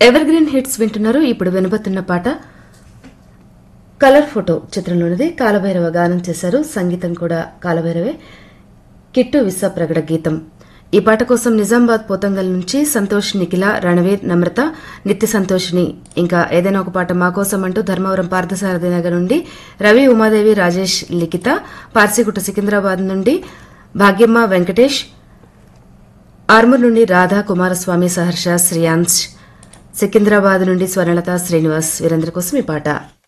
ever green hits వింటున్నారు ఇప్పుడు వినబోతున్న పాట కలర్ ఫోటో చిత్రంలోనిది కాలభైరవ గానం చేశారు సంగీతం కూడా కాలభైరవే కిట్టు విశ్వప్రగడ గీతం ఈ పాట కోసం నిజామాబాద్ పోతంగల్ నుంచి సంతోష్ నిఖిల రణవీర్ నమ్రత నిత్య సంతోష్ని ఇంకా ఏదైనా ఒక పాట మా కోసం అంటూ ధర్మవరం పార్థసారథి నగర్ నుండి రవి ఉమాదేవి రాజేష్ లిఖిత పార్సిగుట్ట సికింద్రాబాద్ నుండి భాగ్యమ్మ వెంకటేష్ ఆర్మూర్ నుండి రాధా కుమారస్వామి సహర్ష శ్రేయాంశ్ సికింద్రాబాద్ నుండి స్వర్ణలత శ్రీనివాస్ వీరందరి కోసం ఈ పాట